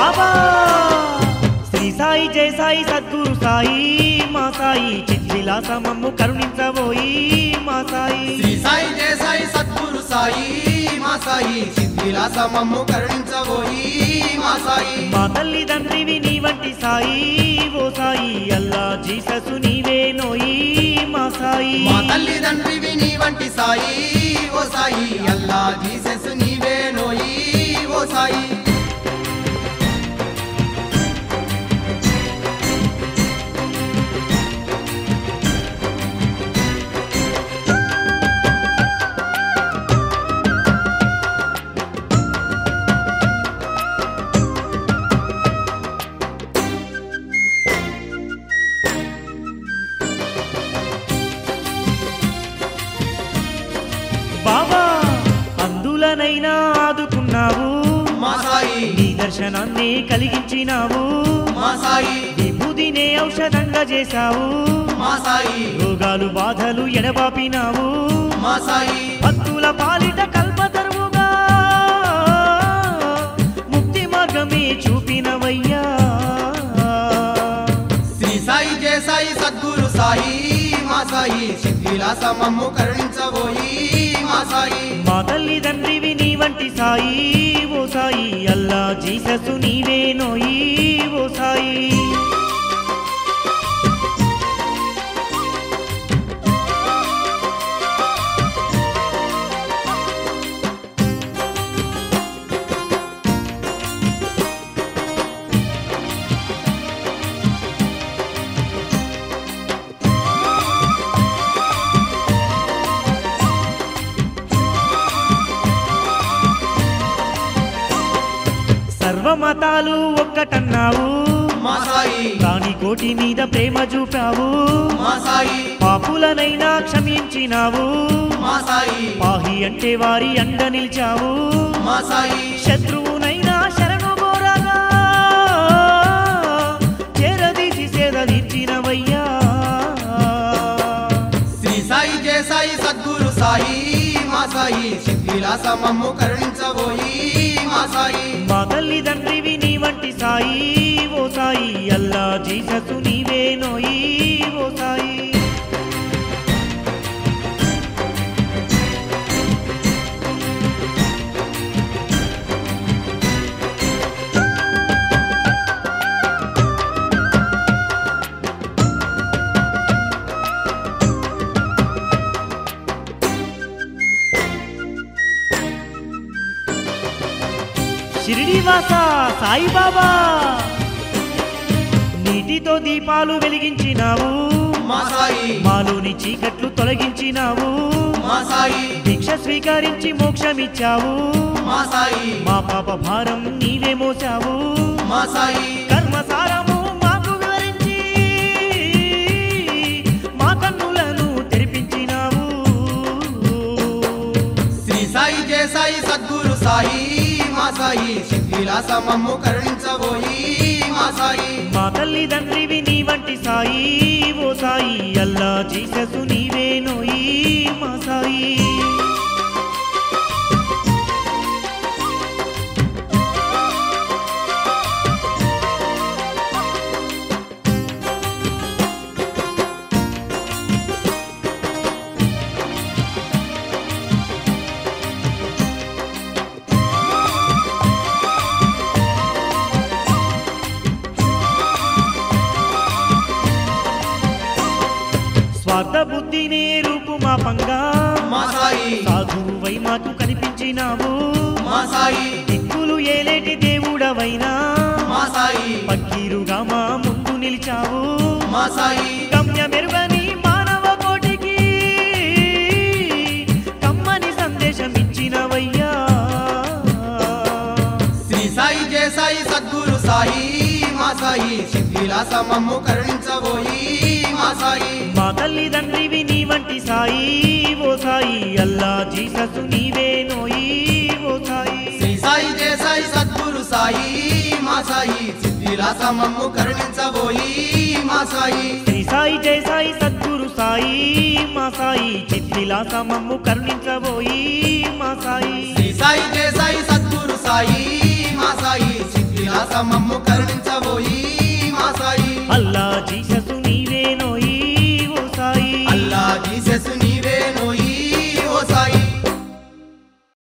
బాబా శ్రీ సాయి జయ సాయి సద్గురు సాయి మా సాయి చిద్విలాసమమ్ము కరుణించబోయి మా సాయి శ్రీ సాయి జయ సాయి సద్గురు సాయి మా సాయి సిద్ధిలాసమమ్ము కరుణించబోయి మా సాయి మా తల్లి తండ్రివి నీ వంటి సాయి ఓ సాయి అల్లా జీససు నీవే నోయి మా సాయి మా తల్లిదండ్రివి నీ వంటి సాయి ఓ సాయి అల్లా జీసస్ నీవే నోయి ఓ సాయి బాబా అందులనైనా ఆదుకున్నావు మా సాయి నీ దర్శనాన్ని కలిగించినావు మా సాయి విభూదినే ఔషధంగా చేశావు మా సాయి రోగాలు బాధలు ఎడబాపినావు మా సాయి భక్తుల పాలిట కల్పతరువుగా ముక్తి మార్గమే చూపినవయ్యా శ్రీ సాయి జయ సాయి సద్గురు సాయి మా సాయి సిద్ధిలాసమమ్ము కరుణించబోయి మా సాయి మా తల్లి తండ్రివి నీ వంటి సాయి ఓ సాయి అల్లా జీససు నీవే నోయి ఓ సాయి సర్వమతాలు ఒక్కటన్నావు మా సాయి కాని కోటి మీద ప్రేమ చూపావు మా సాయి పాపులనైనా క్షమించినావు మా సాయి పాహి అంటే వారి అండ నిలిచావు మా సాయి శత్రువునైనా శరణు కోరగా చేరదీసి సేదీర్చినవయ్యా శ్రీ సాయి జయ సాయి సద్గురు సాయి మా సాయి సిద్ధిలాసమమ్ము కరుణించబోయి మా సాయి మా తల్లి తండ్రివి నీ వంటి సాయి ఓ సాయి అల్లా జీససు నీవే నోయి ఓ సాయి షిరిడివాస సాయిబాబా నీటితో దీపాలు వెలిగించినావు మా సాయి మాలోని చీకట్లు తొలగించినావు మా సాయి దీక్ష స్వీకరించి మోక్షమిచ్చావు మా సాయి మా పాప భారం నీవే మోసావు మా సాయి కర్మసారము మాకు వివరించి మా కన్నులను తెరిపించినావు శ్రీ సాయి జయ సాయి సద్గురు సాయి మా సాయి సిద్ధిలాసమమ్ము కరుణించబోయి మా సాయి మా తల్లి తండ్రివి నీ వంటి సాయి ఓ సాయి అల్లా జీససు నీవే నోయి మా సాయి స్వార్థ బుద్ధినే రూపు మా పంగా మా సాయి సాధువై మాకు కనిపించినావు మా సాయి దిక్కులు ఏలేటి దేవుడవైనా మా సాయి పక్కీరుగా మా ముందు నిలిచావు మా సాయి గమ్యమెరుగని మానవ కోటికి కమ్మని సందేశం ఇచ్చినవయ్యా శ్రీ సాయి జయ సాయి సద్గురు సాయి మా సాయి సిద్ధిలాసమమ్ము కరుణించబోయి మా సాయి మా తల్లి తండ్రివి నీ వంటి సాయి ఓ సాయి అల్లా జీససు నీవే నోయి ఓ సాయి శ్రీ సాయి జయ సాయి సద్గురు సాయి మా సాయి సిద్ధిలాసమమ్ము కరుణించబోయి మా సాయి శ్రీ సాయి జయ సాయి సద్గురు సాయి మా సాయి చిత్తిలాసమమ్ము కరుణించబోయి మా సాయి శ్రీ సాయి జయ సాయి సద్గురు సాయి మా సాయి సిద్ధిలాస సిద్ధిలాస మమ్ము కరుణించబోయి